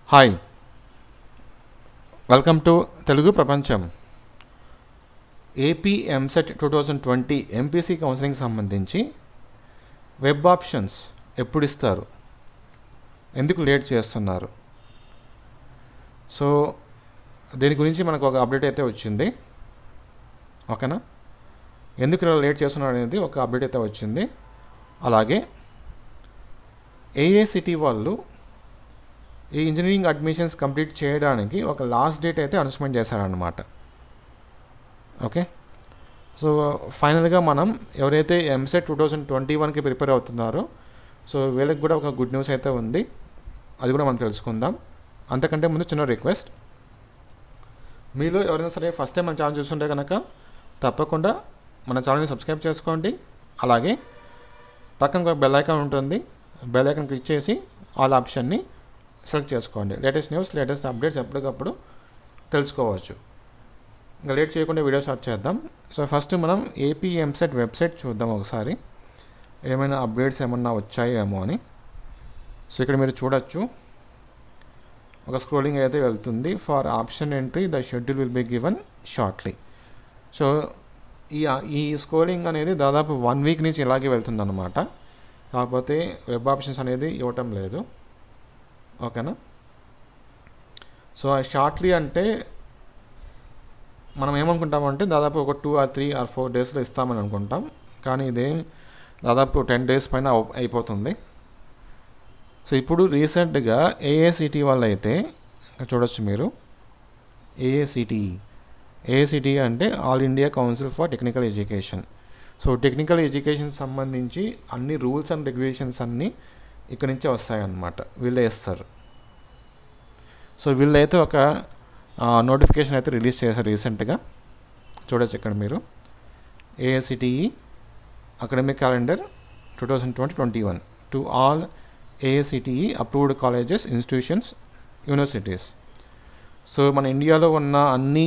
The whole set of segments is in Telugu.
హాయ్ వెల్కమ్ టు తెలుగు ప్రపంచం AP EAMCET two thousand twenty MPC counselling సంబంధించి వెబ్ ఆప్షన్స్ ఎప్పుడు ఇస్తారు ఎందుకు లేట్ చేస్తున్నారు సో దీని గురించి మనకు ఒక అప్డేట్ అయితే వచ్చింది ఓకేనా ఎందుకు ఇలా లేట్ చేస్తున్నారు అనేది ఒక అప్డేట్ అయితే వచ్చింది అలాగే ఏఏసిటీ వాళ్ళు ఈ ఇంజనీరింగ్ అడ్మిషన్స్ కంప్లీట్ చేయడానికి ఒక లాస్ట్ డేట్ అయితే అనౌన్స్మెంట్ చేశారనమాట ఓకే సో ఫైనల్గా మనం ఎవరైతే ఎంసెట్ టూ థౌజండ్ ట్వంటీ వన్కి ప్రిపేర్ అవుతున్నారో సో వీళ్ళకి కూడా ఒక గుడ్ న్యూస్ అయితే ఉంది అది కూడా మనం తెలుసుకుందాం అంతకంటే ముందు చిన్న రిక్వెస్ట్ మీలో ఎవరైనా సరే ఫస్ట్ టైం మన ఛానల్ చూస్తుంటే కనుక తప్పకుండా మన ఛానల్ని సబ్స్క్రైబ్ చేసుకోండి అలాగే పక్కన ఒక బెల్ ఐకాన్ ఉంటుంది బెల్ ఐకాన్ క్లిక్ చేసి ఆల్ ఆప్షన్ని సెలెక్ట్ చేసుకోండి లేటెస్ట్ న్యూస్ లేటెస్ట్ అప్డేట్స్ ఎప్పటికప్పుడు తెలుసుకోవచ్చు ఇంకా లేట్ చేయకుండా వీడియో స్టార్ట్ చేద్దాం సో ఫస్ట్ మనం ఏపీ ఎంసెట్ వెబ్సైట్ చూద్దాం ఒకసారి ఏమైనా అప్డేట్స్ ఏమన్నా వచ్చాయేమో అని సో ఇక్కడ మీరు చూడొచ్చు ఒక స్క్రోలింగ్ అయితే వెళ్తుంది for option entry the schedule will be given shortly so ఈ ఈ స్క్రోలింగ్ అనేది దాదాపు వన్ వీక్ నుంచి ఇలాగే వెళ్తుంది అనమాట కాకపోతే వెబ్ ఆప్షన్స్ అనేది ఇవ్వటం లేదు ఓకేనా సో షార్ట్లీ అంటే మనం ఏమనుకుంటామంటే దాదాపు ఒక two or three or four డేస్లో ఇస్తామని అనుకుంటాం కానీ ఇది దాదాపు టెన్ డేస్ పైన అవ్- అయిపోతుంది సో ఇప్పుడు రీసెంట్గా ఏఏసిటీ వాళ్ళు అయితే ఇక్కడ చూడొచ్చు మీరు ఏఏసిటీ ఏఐసిటి అంటే all India council for technical education so technical education సంబంధించి అన్ని రూల్స్ అండ్ రెగ్యులేషన్స్ అన్నీ ఇక్కడి నుంచే వస్తాయన్నమాట వీళ్ళే ఇస్తారు సో వీళ్ళైతే ఒక నోటిఫికేషన్ అయితే రిలీజ్ చేశారు రీసెంట్గా చూడొచ్చు ఇక్కడ మీరు AICTE academic calendar two thousand twenty twenty one to all AICTE approved colleges institutions universities so మన ఇండియాలో ఉన్న అన్ని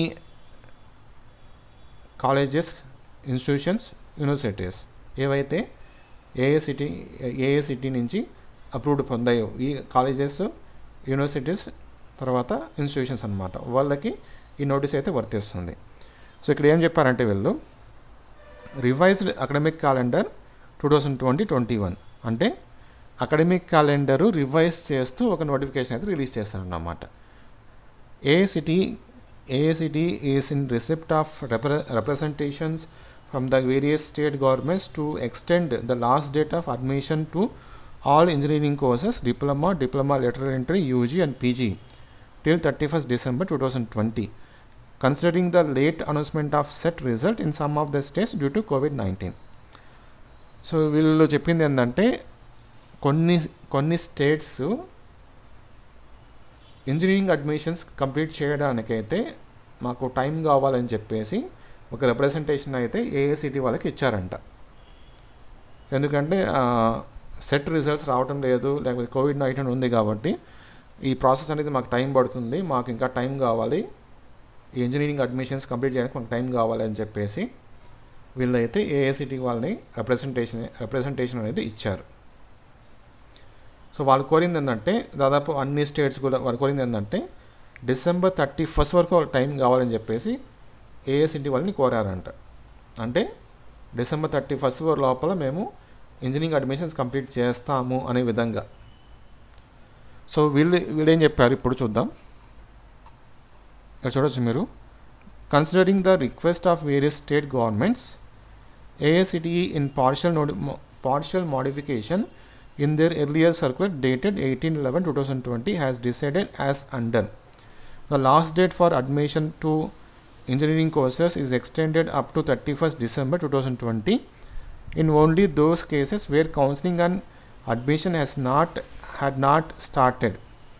కాలేజెస్ ఇన్స్టిట్యూషన్స్ యూనివర్సిటీస్ ఏవైతే ఏఏసిటీ ఏఏసిటీ నుంచి అప్రూవ్డ్ పొందాయో ఈ కాలేజెస్ యూనివర్సిటీస్ తర్వాత ఇన్స్టిట్యూషన్స్ అనమాట వాళ్ళకి ఈ నోటీస్ అయితే వర్తిస్తుంది సో ఇక్కడ ఏం చెప్పారంటే వీళ్ళు revised academic calendar two thousand twenty twenty one అంటే అకాడమిక్ క్యాలెండరు రివైజ్ చేస్తూ ఒక నోటిఫికేషన్ అయితే రిలీజ్ చేస్తారన్నమాట ACT AACT is in receipt of repre- representations from the various state governments to extend the last date of admission to all engineering courses diploma diploma lateral entry UG and PG till 31st December 2020 considering the late announcement of set result in some of the states due to COVID-19 so వీళ్ళు చెప్పింది ఏంటంటే కొన్ని కొన్ని స్టేట్స్ ఇంజనీరింగ్ అడ్మిషన్స్ కంప్లీట్ చేయడానికైతే మాకు టైం కావాలని చెప్పేసి ఒక రిప్రజెంటేషన్ అయితే ఏఏసిటీ వాళ్ళకి ఇచ్చారంట ఎందుకంటే సెట్ రిజల్ట్స్ రావటం లేదు లేకపోతే కోవిడ్ నైన్టీన్ ఉంది కాబట్టి ఈ ప్రాసెస్ అనేది మాకు టైం పడుతుంది మాకు ఇంకా టైం కావాలి ఈ ఇంజనీరింగ్ అడ్మిషన్స్ కంప్లీట్ చేయడానికి మాకు టైం కావాలి అని చెప్పేసి వీళ్ళైతే ఏఏసిటీ వాళ్ళని రిప్రజెంటేషన్ రిప్రజెంటేషన్ అనేది ఇచ్చారు సో వాళ్ళు కోరింది ఏంటంటే దాదాపు అన్ని స్టేట్స్ కూడా వాళ్ళు కోరింది ఏంటంటే డిసెంబర్ థర్టీ ఫస్ట్ వరకు వాళ్ళకి టైం కావాలని చెప్పేసి ఏఎస్ఇంటి వాళ్ళని కోరారంట అంటే డిసెంబర్ థర్టీ ఫస్ట్ లోపల మేము ఇంజనీరింగ్ అడ్మిషన్స్ కంప్లీట్ చేస్తాము అనే విధంగా సో వీళ్ళు వీళ్ళు ఏం చెప్పారు ఇప్పుడు చూద్దాం ఇక్కడ చూడొచ్చు మీరు considering the request of various state governments AICTE in partial నోటి partial modification in their earlier circular dated 18-11-2020 has decided as under. The last date for admission to engineering courses is extended up to 31st December 2020 in only those cases where counseling and admission has not had not started.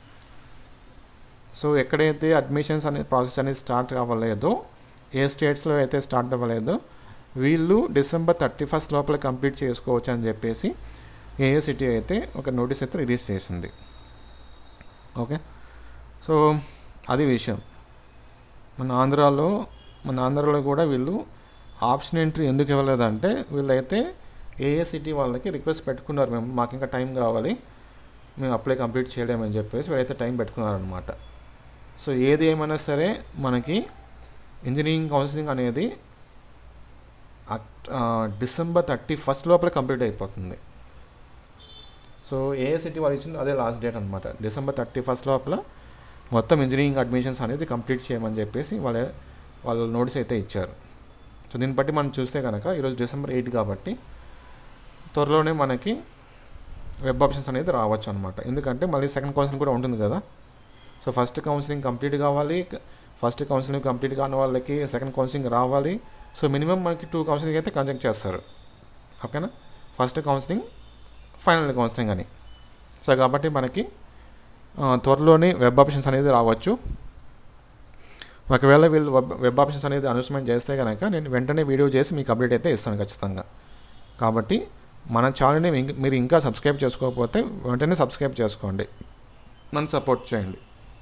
So ఎక్కడైతే అడ్మిషన్స్ అనే ప్రాసెస్ అనేది స్టార్ట్ అవ్వలేదో ఏ స్టేట్స్లో అయితే స్టార్ట్ అవ్వలేదో వీళ్ళు డిసెంబర్ థర్టీ ఫస్ట్ లోపల కంప్లీట్ చేసుకోవచ్చు అని చెప్పేసి ఏఏసిటీ అయితే ఒక నోటీస్ అయితే రిలీజ్ చేసింది ఓకే సో అది విషయం మన ఆంధ్రాలో మన ఆంధ్రాలో కూడా వీళ్ళు ఆప్షన్ ఎంట్రీ ఎందుకు ఇవ్వలేదంటే వీళ్ళైతే ఏఏసిటీ వాళ్ళకి రిక్వెస్ట్ పెట్టుకున్నారు మేము మాకు ఇంకా టైం కావాలి మేము అప్లై కంప్లీట్ చేయలేమని చెప్పేసి వీళ్ళైతే టైం పెట్టుకున్నారనమాట సో ఏది ఏమైనా సరే మనకి ఇంజనీరింగ్ కౌన్సిలింగ్ అనేది అక్- ఆ, డిసెంబర్ థర్టీ ఫస్ట్ లోపల కంప్లీట్ అయిపోతుంది సో ఏఐసిటీ వాళ్ళు ఇచ్చింది అదే లాస్ట్ డేట్ అనమాట డిసెంబర్ థర్టీ ఫస్ట్ లోపల మొత్తం ఇంజనీరింగ్ అడ్మిషన్స్ అనేది కంప్లీట్ చేయమని చెప్పేసి వాళ్ళ వాళ్ళు నోటీస్ అయితే ఇచ్చారు సో దీన్ని బట్టి మనం చూస్తే కనుక ఈరోజు డిసెంబర్ ఎయిట్ కాబట్టి త్వరలోనే మనకి వెబ్ ఆప్షన్స్ అనేది రావచ్చు అనమాట ఎందుకంటే మళ్ళీ సెకండ్ కౌన్సిలింగ్ కూడా ఉంటుంది కదా సో ఫస్ట్ కౌన్సిలింగ్ కంప్లీట్ కావాలి ఫస్ట్ కౌన్సిలింగ్ కంప్లీట్ కాని వాళ్ళకి సెకండ్ కౌన్సిలింగ్ రావాలి సో మినిమం మనకి టూ కౌన్సిలింగ్ అయితే కండక్ట్ చేస్తారు ఓకేనా ఫస్ట్ కౌన్సిలింగ్ ఫైనల్ కౌన్సిలింగ్ అని సో కాబట్టి మనకి ఆ, త్వరలోనే వెబ్ ఆప్షన్స్ అనేది రావచ్చు ఒకవేళ వీళ్ళు వెబ్ వెబ్ ఆప్షన్స్ అనేది అనౌన్స్మెంట్ చేస్తే కనుక నేను వెంటనే వీడియో చేసి మీకు అప్డేట్ అయితే ఇస్తాను ఖచ్చితంగా కాబట్టి మన ఛానల్ని ఇంక- మీరు ఇంకా సబ్స్క్రైబ్ చేసుకోకపోతే వెంటనే సబ్స్క్రైబ్ చేసుకోండి నన్ను సపోర్ట్ చేయండి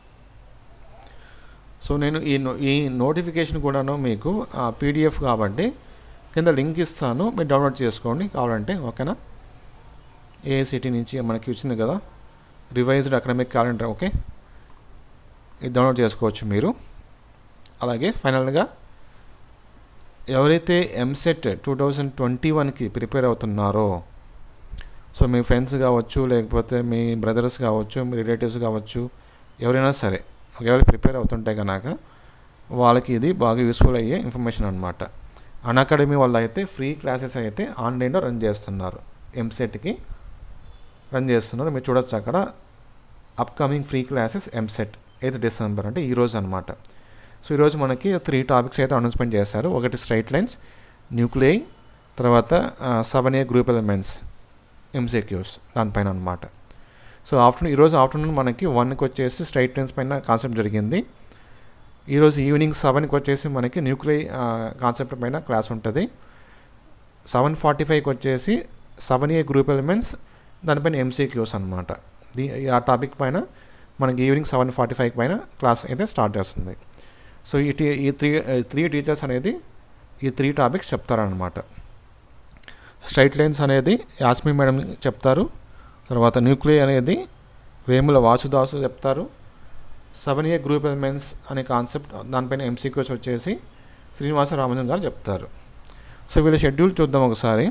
సో నేను ఈ నో ఈ నోటిఫికేషన్ కూడాను మీకు పీడిఎఫ్ కాబట్టి కింద లింక్ ఇస్తాను మీరు డౌన్లోడ్ చేసుకోండి కావాలంటే ఓకేనా ఏఐసిటీ నుంచి మనకి వచ్చింది కదా రివైజ్డ్ అకాడమిక్ క్యాలెండర్ ఓకే ఇది డౌన్లోడ్ చేసుకోవచ్చు మీరు అలాగే ఫైనల్గా ఎవరైతే ఎంసెట్ టూ థౌజండ్ ట్వంటీ వన్కి ప్రిపేర్ అవుతున్నారో సో మీ ఫ్రెండ్స్ కావచ్చు లేకపోతే మీ బ్రదర్స్ కావచ్చు మీ రిలేటివ్స్ కావచ్చు ఎవరైనా సరే ఒకవేళ ప్రిపేర్ అవుతుంటే కనుక వాళ్ళకి ఇది బాగా యూస్ఫుల్ అయ్యే ఇన్ఫర్మేషన్ అనమాట అకాడమీ వాళ్ళు అయితే ఫ్రీ క్లాసెస్ అయితే ఆన్లైన్లో రన్ చేస్తున్నారు ఎంసెట్కి రన్ చేస్తున్నారు మీరు చూడొచ్చు అక్కడ upcoming free classes EAMCET eighth December అంటే ఈరోజు అనమాట సో ఈరోజు మనకి త్రీ టాపిక్స్ అయితే అనౌన్స్మెంట్ చేశారు ఒకటి స్ట్రైట్ లైన్స్ న్యూక్లియై తర్వాత seven A group elements MCQs దానిపైన అనమాట సో ఆఫ్టర్నూన్ ఈరోజు ఆఫ్టర్నూన్ మనకి వన్కి వచ్చేసి స్ట్రైట్ లైన్స్ పైన కాన్సెప్ట్ జరిగింది ఈరోజు ఈవినింగ్ సెవెన్కి వచ్చేసి మనకి న్యూక్లియర్ కాన్సెప్ట్ పైన క్లాస్ ఉంటుంది సెవెన్ ఫార్టీ ఫైవ్కి వచ్చేసి సెవెన్ ఏ గ్రూప్ ఎలిమెంట్స్ దానిపైన ఎంసీక్యూస్ అనమాట దీ ఆ టాపిక్ పైన మనకి ఈవినింగ్ సెవెన్ ఫార్టీ ఫైవ్ పైన క్లాస్ అయితే స్టార్ట్ చేస్తుంది సో ఈ టీ ఈ త్రీ త్రీ టీచర్స్ అనేది ఈ త్రీ టాపిక్స్ చెప్తారనమాట స్ట్రైట్ లైన్స్ అనేది యాస్మి మేడం చెప్తారు తర్వాత న్యూక్లియర్ అనేది వేముల వాసుదాసు చెప్తారు సెవెన్ ఏ గ్రూప్ ఎలిమెంట్స్ అనే కాన్సెప్ట్ దానిపైన ఎంసీక్యూస్ వచ్చేసి శ్రీనివాస రామచంద్ర గారు చెప్తారు సో వీళ్ళ షెడ్యూల్ చూద్దాం ఒకసారి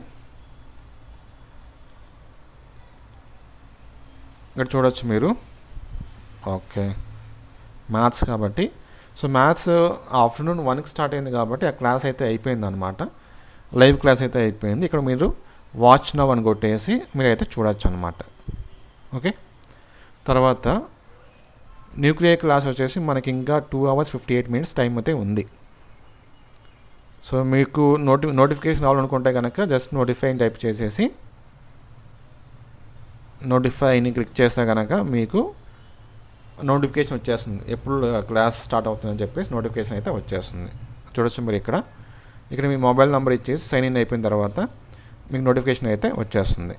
ఇక్కడ చూడొచ్చు మీరు ఓకే మ్యాథ్స్ కాబట్టి సో మ్యాథ్స్ ఆఫ్టర్నూన్ వన్కి స్టార్ట్ అయింది కాబట్టి ఆ క్లాస్ అయితే అయిపోయింది అనమాట లైవ్ క్లాస్ అయితే అయిపోయింది ఇక్కడ మీరు వాచ్ నవ్ అని కొట్టేసి మీరైతే చూడొచ్చు అనమాట ఓకే తర్వాత న్యూక్లియర్ క్లాస్ వచ్చేసి మనకి ఇంకా two hours fifty eight minutes time అయితే ఉంది సో మీకు నోటి నోటిఫికేషన్ రావాలనుకుంటే కనుక జస్ట్ నోటిఫై టైప్ చేసేసి నోటిఫైని క్లిక్ చేస్తే కనుక మీకు నోటిఫికేషన్ వచ్చేస్తుంది ఎప్పుడు క్లాస్ స్టార్ట్ అవుతుందని చెప్పేసి నోటిఫికేషన్ అయితే వచ్చేస్తుంది చూడొచ్చు మీరు ఇక్కడ ఇక్కడ మీ మొబైల్ నెంబర్ ఇచ్చేసి సైన్ ఇన్ అయిపోయిన తర్వాత మీకు నోటిఫికేషన్ అయితే వచ్చేస్తుంది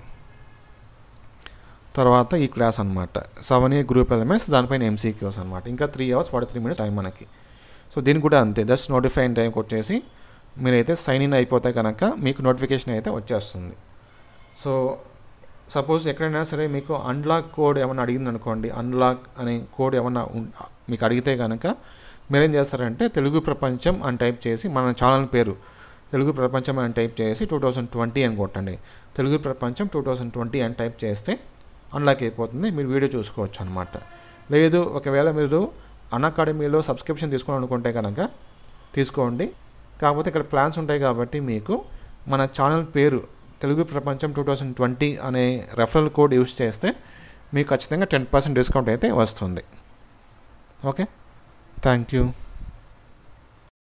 తర్వాత ఈ క్లాస్ అనమాట సెవెన్ ఏ గ్రూప్ ఎలిమెంట్స్ దానిపైన ఎంసీక్యూస్ అనమాట ఇంకా three hours forty three minutes time మనకి సో దీనికి కూడా అంతే జస్ట్ నోటిఫై అయిన టైంకి వచ్చేసి మీరైతే సైన్ ఇన్ అయిపోతే కనుక మీకు నోటిఫికేషన్ అయితే వచ్చేస్తుంది సో సపోజ్ ఎక్కడైనా సరే మీకు అన్లాక్ కోడ్ ఏమైనా అడిగింది అనుకోండి అన్లాక్ అనే కోడ్ ఏమైనా ఉన్- మీకు అడిగితే కనుక మీరేం చేస్తారంటే తెలుగు ప్రపంచం అని టైప్ చేసి మన ఛానల్ పేరు తెలుగు ప్రపంచం అని టైప్ చేసి టూ థౌజండ్ ట్వంటీ అని కొట్టండి తెలుగు ప్రపంచం టూ థౌజండ్ ట్వంటీ అని టైప్ చేస్తే అన్లాక్ అయిపోతుంది మీరు వీడియో చూసుకోవచ్చు అనమాట లేదు ఒకవేళ మీరు అన్ అకాడమీలో సబ్స్క్రిప్షన్ తీసుకోవాలనుకుంటే కనుక తీసుకోండి కాకపోతే ఇక్కడ ప్లాన్స్ ఉంటాయి కాబట్టి మీకు మన ఛానల్ పేరు తెలుగు ప్రపంచం టూ థౌజండ్ ట్వంటీ అనే రెఫరల్ కోడ్ యూస్ చేస్తే మీకు ఖచ్చితంగా టెన్ పర్సెంట్ డిస్కౌంట్ అయితే వస్తుంది ఓకే థ్యాంక్ యూ